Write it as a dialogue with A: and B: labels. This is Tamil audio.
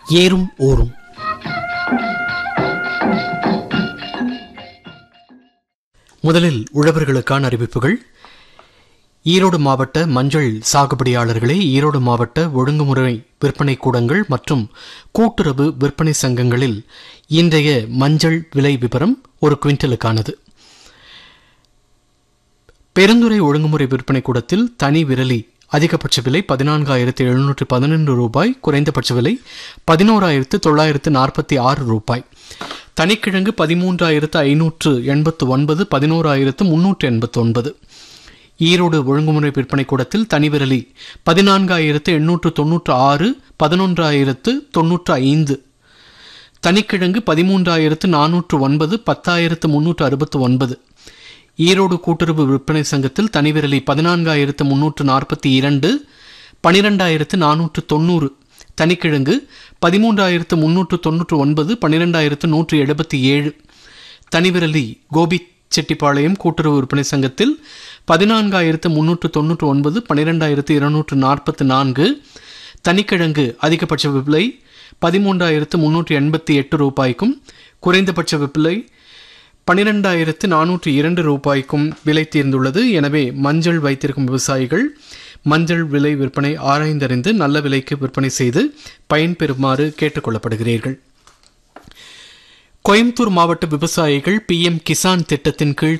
A: ஏறும் ஊரும் முதலில் உழவர்களுக்கான அறிவிப்புகள் ஈரோடு மாவட்ட மஞ்சள் சாகுபடியாளர்களே ஈரோடு மாவட்ட ஒழுங்குமுறை விற்பனை கூடங்கள் மற்றும் கூட்டுறவு விற்பனை சங்கங்களில் இன்றைய மஞ்சள் விலை விவரம் ஒரு குவிண்டலுக்கானது பெருந்துறை ஒழுங்குமுறை விற்பனை கூடத்தில் தனி விரலி அதிகபட்ச விலை பதினான்காயிரத்து எழுநூற்று பதினொன்று ரூபாய் குறைந்தபட்ச விலை பதினோராயிரத்து தொள்ளாயிரத்து நாற்பத்தி ஆறு ரூபாய் தனிக்கிழங்கு பதிமூன்றாயிரத்து ஐநூற்று எண்பத்து ஒன்பது பதினோராயிரத்து முன்னூற்று எண்பத்து ஒன்பது ஈரோடு ஒழுங்குமுறை விற்பனை கூடத்தில் தனிவிரலி பதினான்காயிரத்து எண்ணூற்று தொன்னூற்று ஆறு பதினொன்றாயிரத்து தொன்னூற்று ஐந்து தனிக்கிழங்கு பதிமூன்றாயிரத்து நானூற்று ஒன்பது பத்தாயிரத்து முன்னூற்று அறுபத்து ஒன்பது ஈரோடு கூட்டுறவு விற்பனை சங்கத்தில் தனிவிரலி பதினான்காயிரத்து முன்னூற்று நாற்பத்தி இரண்டு பனிரெண்டாயிரத்து நானூற்று தொண்ணூறு தனிக்கிழங்கு பதிமூன்றாயிரத்து முன்னூற்று தொன்னூற்று ஒன்பது பன்னிரெண்டாயிரத்து நூற்று எழுபத்தி ஏழு தனிவிரலி கோபி செட்டிப்பாளையம் கூட்டுறவு விற்பனை சங்கத்தில் பதினான்காயிரத்து முன்னூற்று தொன்னூற்று ஒன்பது பன்னிரெண்டாயிரத்து இருநூற்று நாற்பத்து நான்கு தனிக்கிழங்கு அதிகபட்ச விலை பதிமூன்றாயிரத்து முன்னூற்று எண்பத்தி எட்டு ரூபாய்க்கும் குறைந்தபட்ச விலை பன்னிரெண்டாயிரத்து நானூற்று இரண்டு ரூபாய்க்கும் விலை தீர்ந்துள்ளது எனவே மஞ்சள் வைத்திருக்கும் விவசாயிகள் மஞ்சள் விலை விற்பனை ஆராய்ந்தறிந்து நல்ல விலைக்கு விற்பனை செய்து பயன்பெறுமாறு கேட்டுக்கொள்ளப்படுகிறீர்கள் கோயம்புத்தூர் மாவட்ட விவசாயிகள் பிஎம் கிசான் திட்டத்தின் கீழ்